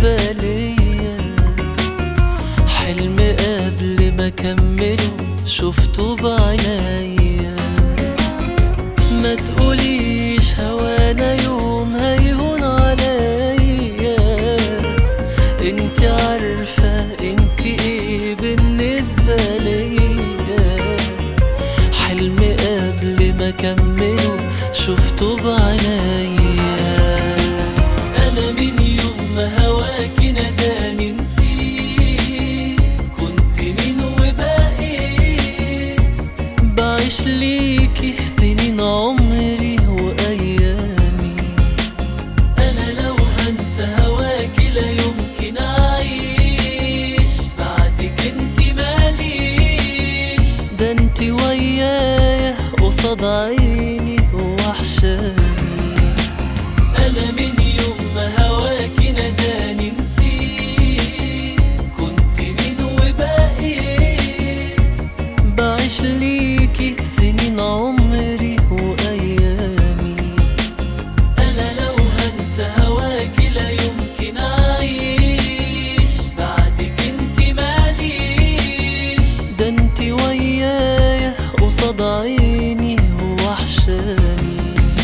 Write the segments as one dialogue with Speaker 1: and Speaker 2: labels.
Speaker 1: بالنسبة ليا حلم قبل ما كمله شفته بعينيا ما تقوليش هوانا يوم هيهون عليا انت عارفة انت ايه بالنسبة ليا حلم قبل ما كمله شفته بعينيا انا من يوم ما هواكي ناداني نسيت كنت مين وبقيت بعيش ليكي سنين عمري وايامي انا لو هنسى هواكي لا يمكن اعيش بعدك انت ماليش ده انت ويايا قصاد عيني وحشاني انا من يوم ما هواكي ناداني نسيت كنت مين وبقيت بعيش ليكي سنين عمري وايامي انا لو هنسى هواكي لا يمكن اعيش بعدك انت ماليش ده انت ويايا قصاد عيني وحشاني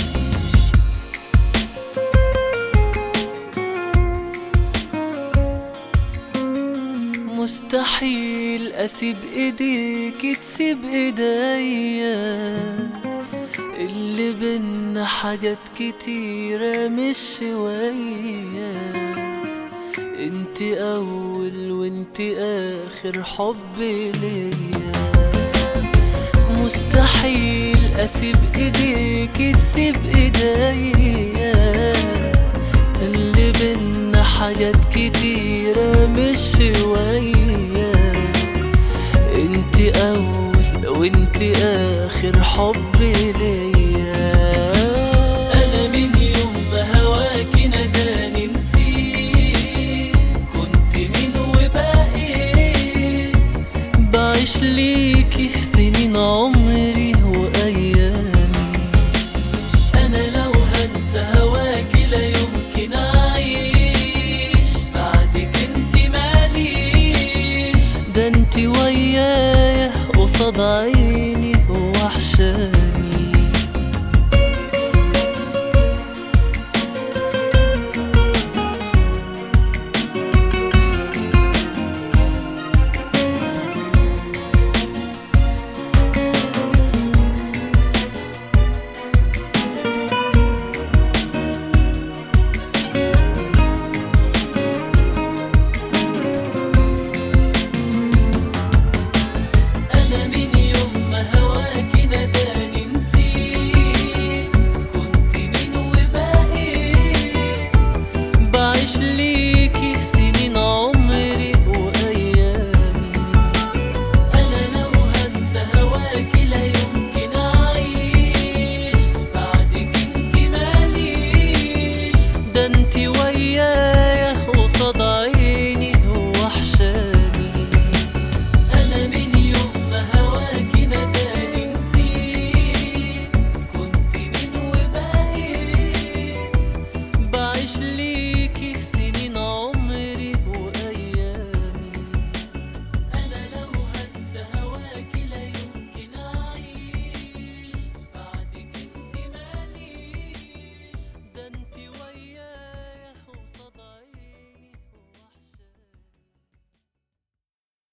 Speaker 1: مستحيل اسيب ايديك تسيب ايديا اللي بينا حاجات كتيرة مش شوية انت اول وانت اخر حب ليا مستحيل اسيب ايديك تسيب ايديا اللي بينا حاجات كتيرة مش شوية انت اول وانت اخر حب ليا انا من يوم ما هواكي ناداني نسيت كنت مين وبقيت بعيش ليكي سنين عمري وايامي انا لو هنسى هواكي لا يمكن اعيش بعدك انت ماليش ده انت ويايا قصاد عيني